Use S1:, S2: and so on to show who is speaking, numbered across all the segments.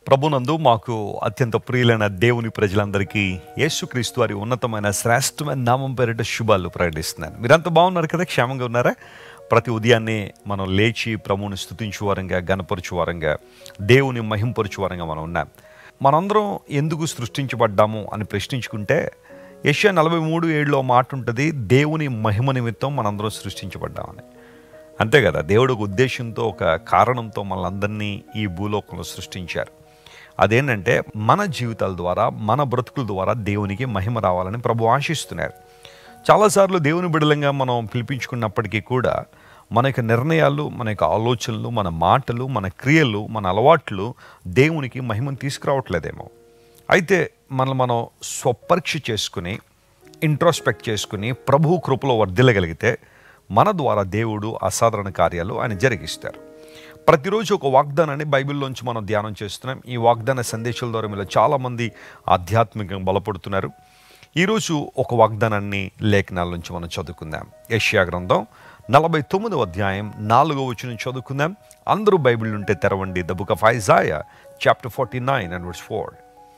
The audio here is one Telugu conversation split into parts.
S1: ప్రభునందు మాకు అత్యంత ప్రియులైన దేవుని ప్రజలందరికీ యేసుక్రీస్తు వారి ఉన్నతమైన శ్రేష్టమైన నామం పేరిట శుభాలు ప్రకటిస్తున్నాను మీరంతా బాగున్నారు కదా క్షేమంగా ఉన్నారా ప్రతి ఉదయాన్నే మనం లేచి ప్రభువుని స్థుతించు వారంగా గణపరచు వారంగా దేవుని మహింపరచు వారంగా మనం ఉన్నాం మనందరం ఎందుకు సృష్టించబడ్డాము అని ప్రశ్నించుకుంటే యశ్యా నలభై మూడు ఏడులో మాట ఉంటుంది దేవుని మహిమ నిమిత్తం మనందరం సృష్టించబడ్డామని అంతే కదా దేవుడు ఒక ఉద్దేశంతో ఒక కారణంతో మనల్ని ఈ భూలోకంలో సృష్టించారు అదేంటంటే మన జీవితాల ద్వారా మన బ్రతుకుల ద్వారా దేవునికి మహిమ రావాలని ప్రభు ఆశిస్తున్నారు చాలాసార్లు దేవుని బిడలంగా మనం పిలిపించుకున్నప్పటికీ కూడా మన యొక్క నిర్ణయాలు మన యొక్క ఆలోచనలు మన మాటలు మన క్రియలు మన అలవాట్లు దేవునికి మహిమను తీసుకురావట్లేదేమో అయితే మనల్ని మనం స్వపరీక్ష చేసుకుని ఇంట్రోస్పెక్ట్ చేసుకుని ప్రభు కృపలో వర్ధిల్లగలిగితే మన ద్వారా దేవుడు అసాధారణ కార్యాలు ఆయన జరిగిస్తారు ప్రతిరోజు ఒక వాగ్దానాన్ని బైబిల్లోంచి మనం ధ్యానం చేస్తున్నాం ఈ వాగ్దాన సందేశాల ద్వారా మీలో చాలామంది ఆధ్యాత్మికంగా బలపడుతున్నారు ఈరోజు ఒక వాగ్దానాన్ని లేఖనాల నుంచి మనం చదువుకుందాం యష్యా గ్రంథం నలభై తొమ్మిదవ అధ్యాయం నాలుగో వచ్చిన చదువుకుందాం అందరూ బైబిల్ ఉంటే తెరవండి the book of Isaiah chapter forty nine and verse four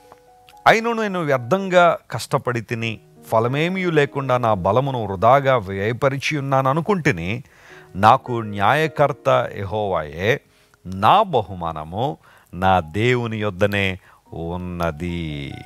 S1: అయినను నేను వ్యర్థంగా కష్టపడి తిని ఫలమేమీ లేకుండా నా బలమును వృధాగా వ్యయపరిచి ఉన్నాను అనుకుంటుని నాకు న్యాయకర్త ఎహోవాయే నా బహుమానము నా దేవుని యొద్దనే ఉన్నది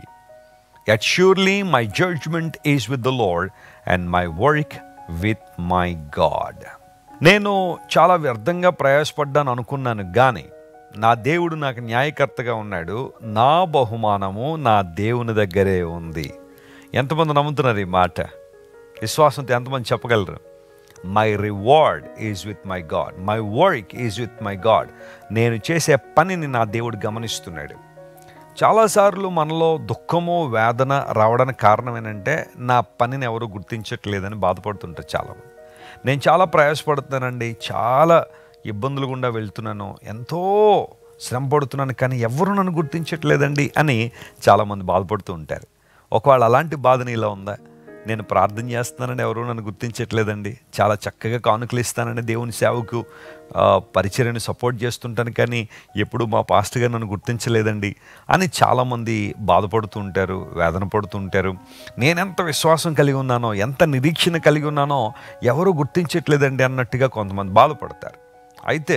S1: yet surely my judgment is with the Lord and my work with my God నేను చాలా వ్యర్థంగా ప్రయాసపడ్డాను అనుకున్నాను కానీ నా దేవుడు నాకు న్యాయకర్తగా ఉన్నాడు నా బహుమానము నా దేవుని దగ్గరే ఉంది ఎంతమంది నమ్ముతున్నారు ఈ మాట విశ్వాసంతో ఎంతమంది చెప్పగలరు my reward is with my God my work is with my God నేను చేసే పనిని నా దేవుడు గమనిస్తున్నాడు చాలాసార్లు మనలో దుఃఖము వేదన రావడానికి కారణం ఏంటంటే నా పనిని ఎవరు గుర్తించట్లేదని బాధపడుతుంటారు చాలామంది నేను చాలా ప్రయాసపడుతున్నానండి చాలా ఇబ్బందులు గుండా వెళ్తున్నాను ఎంతో శ్రమ పడుతున్నాను కానీ ఎవరు నన్ను గుర్తించట్లేదండి అని చాలామంది బాధపడుతూ ఉంటారు ఒకవేళ అలాంటి బాధ నీలో ఉందా నేను ప్రార్థన చేస్తున్నానని ఎవరు నన్ను గుర్తించట్లేదండి చాలా చక్కగా కానుకలు ఇస్తానని దేవుని సేవకు ఆ, పరిచర్యను సపోర్ట్ చేస్తుంటాను కానీ ఎప్పుడు మా పాస్టర్ గారు నన్ను గుర్తించలేదండి అని చాలామంది బాధపడుతూ ఉంటారు వేదన పడుతూ ఉంటారు నేనెంత విశ్వాసం కలిగి ఉన్నానో ఎంత నిరీక్షణ కలిగి ఉన్నానో ఎవరు గుర్తించట్లేదండి అన్నట్టుగా కొంతమంది బాధపడతారు అయితే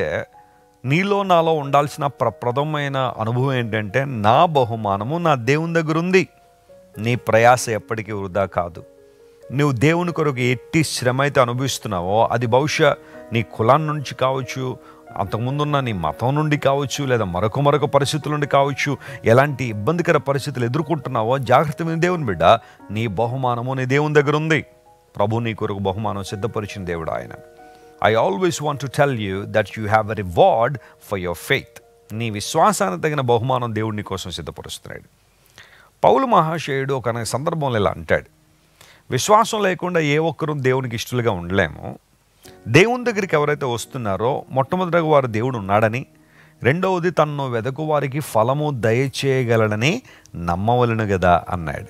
S1: నీలో నాలో ఉండాల్సిన ప్రప్రదమైన అనుభవం ఏంటంటే నా బహుమానము నా దేవుని దగ్గర ఉంది నీ ప్రయాస ఎప్పటికీ వృధా కాదు నువ్వు దేవుని కొరకు ఎట్టి శ్రమ అయితే అనుభవిస్తున్నావో అది బహుశా నీ కులం నుంచి కావచ్చు అంతకుముందున్న నీ మతం నుండి కావచ్చు లేదా మరొక మరొక పరిస్థితుల నుండి కావచ్చు ఎలాంటి ఇబ్బందికర పరిస్థితులు ఎదుర్కొంటున్నావో జాగ్రత్త మీద దేవుని బిడ్డ నీ బహుమానము నీ దేవుని దగ్గర ఉంది ప్రభు నీ కొరకు బహుమానం సిద్ధపరిచిన దేవుడు ఆయన I always want to tell you that you have a reward for your faith నీ విశ్వాసానికి తగిన బహుమానం దేవుడు నీ కోసం సిద్ధపరుస్తున్నాడు పౌలు మహాశయుడు ఒక సందర్భంలో ఇలా అంటాడు విశ్వాసం లేకుండా ఏ ఒక్కరూ దేవునికి ఇష్టలుగా ఉండలేము దేవుని దగ్గరికి ఎవరైతే వస్తున్నారో మొట్టమొదటిగా వారు దేవుడు ఉన్నాడని రెండవది తనను వెదకు వారికి ఫలము దయచేయగలడని నమ్మవలను కదా అన్నాడు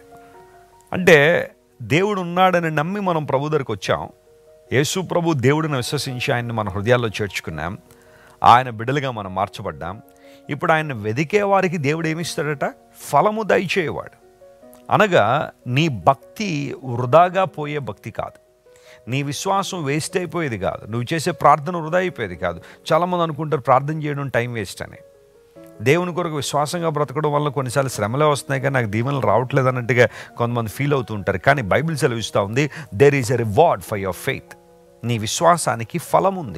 S1: అంటే దేవుడు ఉన్నాడని నమ్మి మనం ప్రభు దగ్గరికి వచ్చాం యేసు ప్రభు దేవుడిని విశ్వసించి ఆయన్ని మన హృదయాల్లో చేర్చుకున్నాం ఆయన బిడ్డలుగా మనం మార్చబడ్డాం ఇప్పుడు ఆయన వెదికే వారికి దేవుడు ఏమిస్తాడట ఫలము దయచేయవాడు అనగా నీ భక్తి వృధాగా పోయే భక్తి కాదు నీ విశ్వాసం వేస్ట్ అయిపోయేది కాదు నువ్వు చేసే ప్రార్థన వృధా అయిపోయేది కాదు చాలామంది అనుకుంటారు ప్రార్థన చేయడం టైం వేస్ట్ అని దేవుని కొరకు విశ్వాసంగా బ్రతకడం వల్ల కొన్నిసార్లు శ్రమలే వస్తున్నాయి కానీ నాకు దీవెనలు రావట్లేదు అన్నట్టుగా కొంతమంది ఫీల్ అవుతూ ఉంటారు కానీ బైబిల్ సెలవిస్తూ ఉంది there is a reward for your faith నీ విశ్వాసానికి ఫలం ఉంది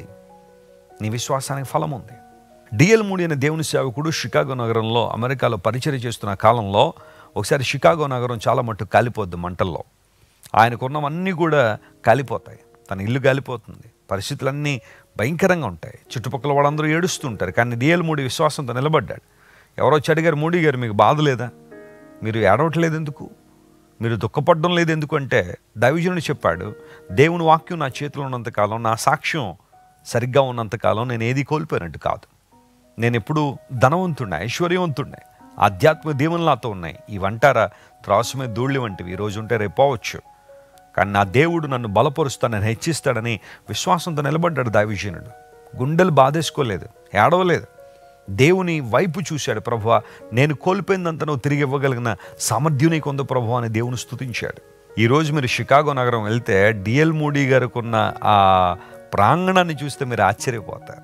S1: నీ విశ్వాసానికి ఫలం ఉంది డిఎల్ మూడి అనే దేవుని సేవకుడు షికాగో నగరంలో అమెరికాలో పరిచయం చేస్తున్న కాలంలో ఒకసారి షికాగో నగరం చాలా మట్టు కాలిపోద్ది మంటల్లో ఆయనకున్నవన్నీ కూడా కాలిపోతాయి తన ఇల్లు కాలిపోతుంది పరిస్థితులన్నీ భయంకరంగా ఉంటాయి చుట్టుపక్కల వాళ్ళందరూ ఏడుస్తుంటారు కానీ డిఎల్ మూడి విశ్వాసంతో నిలబడ్డాడు ఎవరో వచ్చి అడిగారు మూడి గారు మీకు బాధ లేదా మీరు ఏడవట్లేదు ఎందుకు మీరు దుఃఖపడడం లేదు ఎందుకు అంటే దైవజనుడు చెప్పాడు దేవుని వాక్యం నా చేతిలో ఉన్నంతకాలం నా సాక్ష్యం సరిగ్గా ఉన్నంతకాలం నేను ఏది కోల్పోయినట్టు కాదు నేను ఎప్పుడు ధనవంతుడిని ఐశ్వర్యవంతుడిని ఆధ్యాత్మిక దీవెనలు నాతో ఉన్నాయి ఇవంటారా త్రాసు మీద ధూళి వంటివి ఈ రోజు ఉంటే రేపు పోవచ్చు కానీ నా దేవుడు నన్ను బలపరుస్తానని హెచ్చిస్తాడని విశ్వాసంతో నిలబడ్డాడు దావిజనుడు గుండెలు బాధేసుకోలేదు ఏడవలేదు దేవుని వైపు చూశాడు ప్రభు నేను కోల్పోయిందంత నువ్వు తిరిగి ఇవ్వగలిగిన సామర్థ్యం నీకు ఉంది ప్రభు అని దేవుని స్తుతించాడు ఈరోజు మీరు షికాగో నగరం వెళ్తే డిఎల్ మూడీ గారికి ఉన్న ఆ ప్రాంగణాన్ని చూస్తే మీరు ఆశ్చర్యపోతారు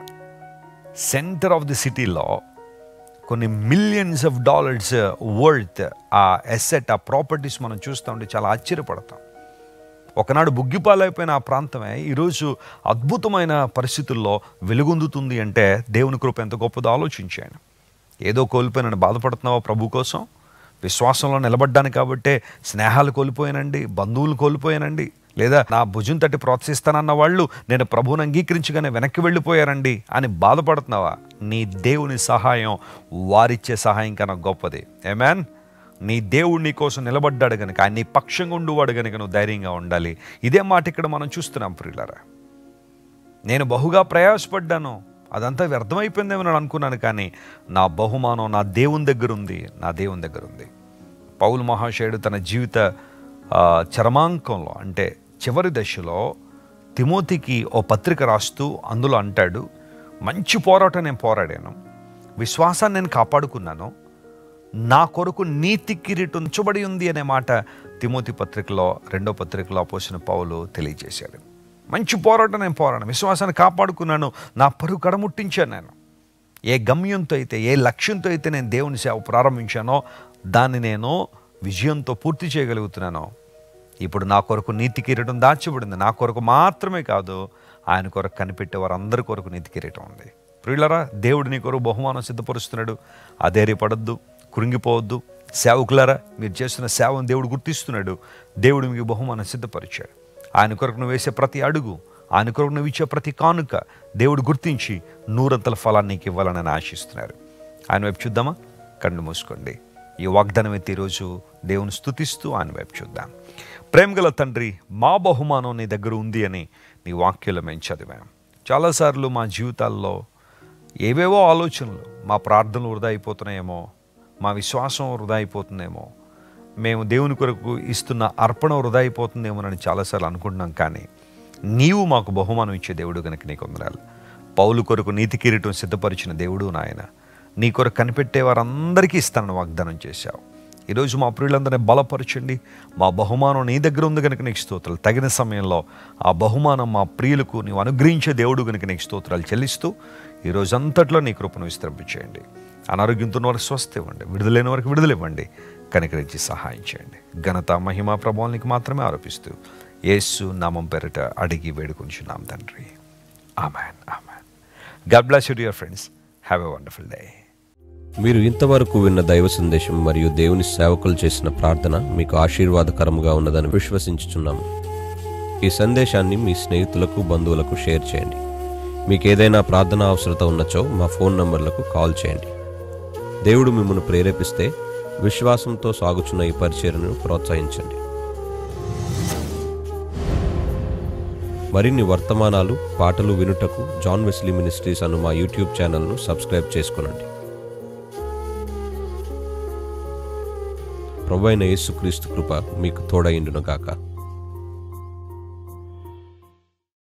S1: సెంటర్ ఆఫ్ ది సిటీలో కొన్ని millions of dollars worth uh asset uh properties మనం చూస్తూ ఉంటే చాలా ఆశ్చర్యపడతాం ఒకనాడు బుగ్గిపాలైపోయిన ఆ ప్రాంతమే ఈరోజు అద్భుతమైన పరిస్థితుల్లో వెలుగొందుతుంది అంటే దేవుని కృప ఎంత గొప్పదో ఆలోచించాను ఏదో కోల్పోయినని బాధపడుతున్నావా ప్రభు కోసం విశ్వాసంలో నిలబడ్డాను కాబట్టే స్నేహాలు కోల్పోయానండి బంధువులు కోల్పోయానండి లేదా నా భుజం తట్టి ప్రోత్సహిస్తానన్న వాళ్ళు నేను ప్రభువుని అంగీకరించగానే వెనక్కి వెళ్ళిపోయారండి అని బాధపడుతున్నావా నీ దేవుని సహాయం వారిచ్చే సహాయం కన్నా గొప్పది ఏమాన్ నీ దేవుడు నీ కోసం నిలబడ్డాడు కనుక ఆయన నీ పక్షంగా ఉండువాడు కనుక నువ్వు ధైర్యంగా ఉండాలి ఇదే మాట ఇక్కడ మనం చూస్తున్నాం ప్రియులరా నేను బహుగా ప్రయాసపడ్డాను అదంతా వ్యర్థమైపోయిందేమో అని అనుకున్నాను కానీ నా బహుమానం నా దేవుని దగ్గర ఉంది నా దేవుని దగ్గర ఉంది పౌలు మహాశయుడు తన జీవిత ఆ, చరమాంకంలో అంటే చివరి దశలో తిమోతికి ఓ పత్రిక రాస్తూ అందులో అంటాడు మంచి పోరాటం నేను పోరాడాను విశ్వాసాన్ని నేను కాపాడుకున్నాను నా కొరకు నీతి కిరీటం ఉంచబడి ఉంది అనే మాట తిమోతి పత్రికలో రెండో పత్రికలో పోసిన పౌలు తెలియజేశాడు మంచి పోరాటం నేను పోరాడాను విశ్వాసాన్ని కాపాడుకున్నాను నా పరుగు కడముట్టించాను నేను ఏ గమ్యంతో అయితే ఏ లక్ష్యంతో అయితే నేను దేవుని సేవ ప్రారంభించానో దాన్ని నేను విజయంతో పూర్తి చేయగలుగుతున్నాను ఇప్పుడు నా కొరకు నీతి కిరీటం దాచబడింది నా కొరకు మాత్రమే కాదు ఆయన కొరకు కనిపెట్టే వారందరి కొరకు నీతి కిరీటం ఉంది ప్రియులరా దేవుడు నీ కొరకు బహుమానం సిద్ధపరుస్తున్నాడు అధైర్యపడద్దు కృంగిపోవద్దు సేవకులారా మీరు చేస్తున్న సేవను దేవుడు గుర్తిస్తున్నాడు దేవుడు మీకు బహుమానం సిద్ధపరిచాడు ఆయన కొరకు నువ్వు వేసే ప్రతి అడుగు ఆయన కొరకు నువ్వు ఇచ్చే ప్రతి కానుక దేవుడు గుర్తించి నూరంతల ఫలాన్ని నీకు ఇవ్వాలని ఆయన ఆశిస్తున్నారు ఆయన వైపు చూద్దామా కళ్ళు మూసుకోండి ఈ వాగ్దానం అయితే ఈరోజు దేవుని స్తుతిస్తూ ఆయన వైపు చూద్దాం ప్రేమగల తండ్రి మా బహుమానం నీ దగ్గర ఉంది అని నీ వాక్యంలో మేము చదివాం చాలాసార్లు మా జీవితాల్లో ఏవేవో ఆలోచనలు మా ప్రార్థనలు వృధా అయిపోతున్నాయేమో మా విశ్వాసం వృధా అయిపోతుందేమో మేము దేవుని కొరకు ఇస్తున్న అర్పణ వృధా అయిపోతుందేమోనని చాలాసార్లు అనుకుంటున్నాం కానీ నీవు మాకు బహుమానం ఇచ్చే దేవుడు కనుక నీకు వందనాలు పౌలు కొరకు నీతి కిరీటం సిద్ధపరిచిన దేవుడు నాయన నీ కొరకు కనిపెట్టే వారందరికీ ఇస్తానని వాగ్దానం చేశావు ఈరోజు మా ప్రియులందరినీ బలపరచండి మా బహుమానం నీ దగ్గర ఉంది కనుక నీకు స్తోత్రాలు తగిన సమయంలో ఆ బహుమానం మా ప్రియులకు నీవు అనుగ్రహించే దేవుడు కనుక నీకు స్తోత్రాలు చెల్లిస్తూ ఈ రోజంతట్లో నీ కృపను విస్తరింపచేయండి అనారోగ్యంతో ఉన్న వారికి స్వస్థ ఇవ్వండి విడుదలైన వారికి విడుదల ఇవ్వండి కనికరించి సహాయం చేయండి ఘనత మహిమ ప్రభావానికి మాత్రమే ఆరోపిస్తూ యేసు నామం పేరిట అడిగి వేడుకుంటున్నాం తండ్రి amen amen God bless you dear friends have a wonderful day
S2: మీరు ఇంతవరకు విన్న దైవ సందేశం మరియు దేవుని సేవకులు చేసిన ప్రార్థన మీకు ఆశీర్వాదకరముగా ఉన్నదని విశ్వసించుచున్నాము ఈ సందేశాన్ని మీ స్నేహితులకు బంధువులకు షేర్ చేయండి మీకు ఏదైనా ప్రార్థన అవసరత ఉన్నచో మా ఫోన్ నంబర్లకు కాల్ చేయండి దేవుడు మిమ్మల్ని ప్రేరేపిస్తే విశ్వాసంతో సాగుచున్న ఈ పరిచర్ను ప్రోత్సహించండి మరిన్ని వర్తమానాలు పాటలు వినుటకు జాన్ వెస్లీ మినిస్ట్రీస్ అను మా యూట్యూబ్ ఛానల్ను సబ్స్క్రైబ్ చేసుకునండి ప్రభు అయిన యేసుక్రీస్తు కృప మీకు తోడైండును గాక